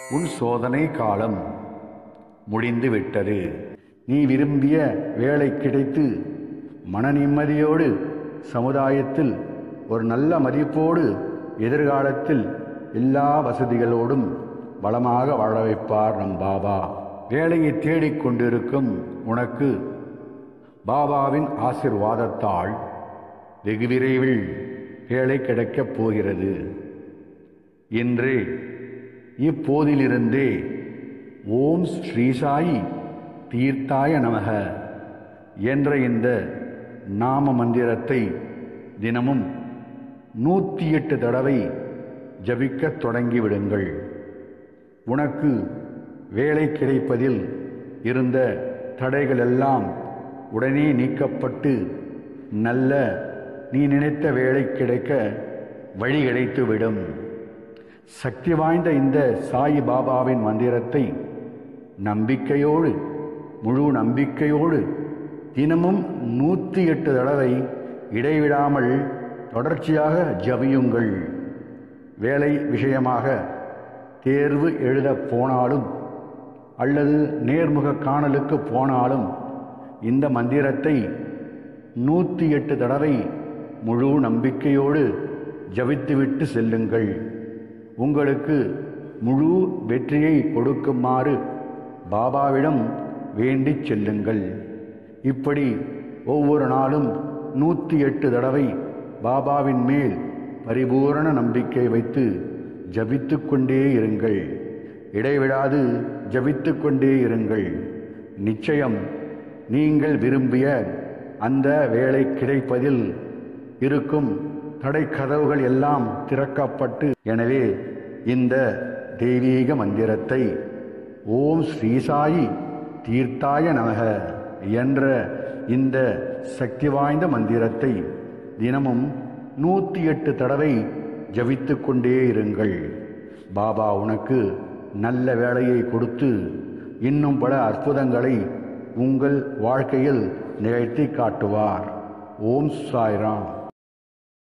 உன் சோதனை காலம் முடிந்து விட்டது நீ விரும்பிய வேலை கிடைத்து மன நிம்மதியோடு சமுதாயத்தில் ஒரு நல்ல மதிப்போடு எதிர்காலத்தில் எல்லா வசதிகளோடும் வளமாக வாழ வைப்பார் நம் பாபா வேலையை தேடிக் கொண்டிருக்கும் உனக்கு பாபாவின் ஆசிர்வாதத்தால் வெகு விரைவில் வேலை கிடைக்கப் போகிறது இன்று இப்போதிலிருந்தே ஓம் ஸ்ரீசாயி தீர்த்தாய நமக என்ற இந்த நாம மந்திரத்தை தினமும் நூற்றி எட்டு தடவை ஜபிக்கத் தொடங்கிவிடுங்கள் உனக்கு வேலை கிடைப்பதில் இருந்த தடைகள் எல்லாம் உடனே நீக்கப்பட்டு நல்ல நீ நினைத்த வேலை கிடைக்க வழி கிடைத்துவிடும் சக்தி வாய்ந்த இந்த சாய் பாபாவின் மந்திரத்தை நம்பிக்கையோடு முழு நம்பிக்கையோடு தினமும் நூற்றி எட்டு தடவை இடைவிடாமல் தொடர்ச்சியாக ஜபியுங்கள் வேலை விஷயமாக தேர்வு எழுதப் போனாலும் அல்லது நேர்முக காணலுக்கு போனாலும் இந்த மந்திரத்தை நூற்றி எட்டு தடவை முழு நம்பிக்கையோடு ஜபித்துவிட்டு செல்லுங்கள் உங்களுக்கு முழு வெற்றியை கொடுக்குமாறு பாபாவிடம் வேண்டிச் செல்லுங்கள் இப்படி ஒவ்வொரு நாளும் நூற்றி எட்டு தடவை பாபாவின் மேல் பரிபூரண நம்பிக்கை வைத்து ஜபித்து கொண்டே இருங்கள் இடைவிடாது ஜபித்து கொண்டே இருங்கள் நிச்சயம் நீங்கள் விரும்பிய அந்த வேலை கிடைப்பதில் இருக்கும் தடை கதவுகள் எல்லாம் திறக்கப்பட்டு எனவே இந்த தெய்வீக மந்திரத்தை ஓம் ஸ்ரீசாயி தீர்த்தாய நமக என்ற இந்த சக்தி வாய்ந்த மந்திரத்தை தினமும் நூற்றி எட்டு தடவை ஜபித்து கொண்டே இருங்கள் பாபா உனக்கு நல்ல வேலையை கொடுத்து இன்னும் பல அற்புதங்களை உங்கள் வாழ்க்கையில் நிகழ்த்தி காட்டுவார் ஓம் சாய்ராம்